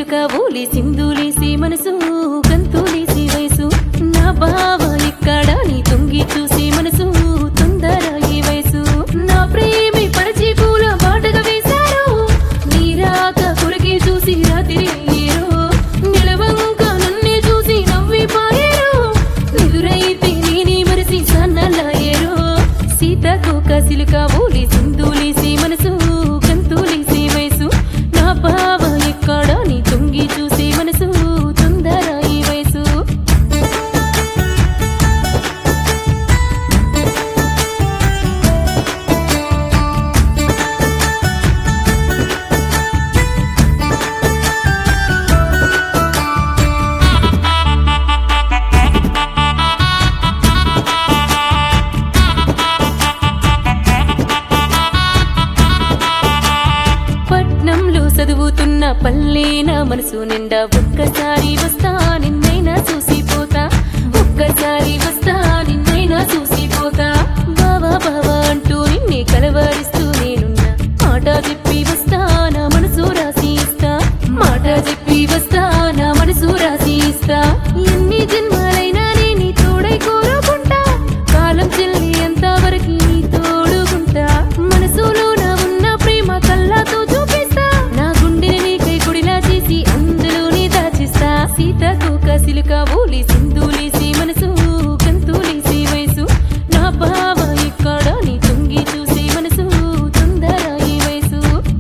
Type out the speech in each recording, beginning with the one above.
సిలుక ఊలి సింధులేసి మనసు గంతులేసి వయసు నా బావ ఇక్కడ నీ తొంగి చూసి మనసు తొందర ఈ వయసు నా ప్రేమి పరచి పూల బాటగా వేశారు నీరాక కొరికి చూసి రాత్రి అయ్యేరు నిలవంక నన్నే చూసి నవ్విపోయారు ఎదురైతే నేనే మరిసి సన్నలాయేరు సీతకోక సిలుక ఊలి సింధులేసి మనసు గంతులేసి వయసు నా బావ ఎక్కడ నీ తొంగి చూసి మనసు తొందర ఈ వయసు పట్నంలో చదువుతున్న పల్లెన మనసు నిండా ఒక్కసారి వస్తా నిన్నైనా చూసిపోతా ఒక్కసారి వస్తా నిన్నైనా చూసిపోతా బావా బావా అంటూ నిన్నే కలవరిస్తూ నేనున్నా మాట చెప్పి వస్తా నా మనసు రాసి ఇస్తా మాట చెప్పి వస్తా నా మనసు రాసి ఇస్తా ఎన్ని జన్మాలైనా నేను నీ తోడై కోరుకుంటా కాలం చెల్లి ఎంతవరకు నీ తోడుకుంటా మనసులో నా ఉన్న ప్రేమ కళ్ళతో చూపిస్తా నా గుండెని నీకై గుడిలా చేసి అందులోనే దాచిస్తా సీతకోక సిలుక ఊలి సింధులేసి మనసు గంతులేసి వయసు నా బావ ఇక్కడ నీ తొంగి చూసి మనసు తొందర ఈ వయసు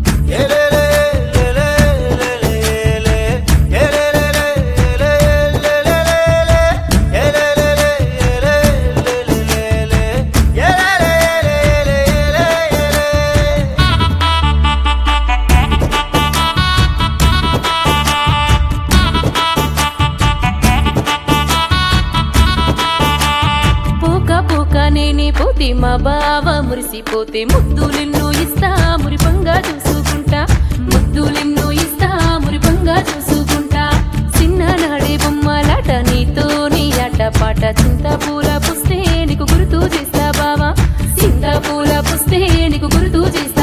పోక పోక నేనే పోతే మా బావ మురిసిపోతే ముద్దులెన్నో ఇస్తా మురిపంగా చూసుకుంటా ముద్దులెన్నో ఇస్తా మురిపంగా చూసుకుంటా చిన్ననాడే బొమ్మలాట నీతో నీ ఆట పాట చింత పూల పుస్తే నీకు గుర్తు చేస్తా బావా చింత పూల పుస్తే నీకు గుర్తు చేస్తా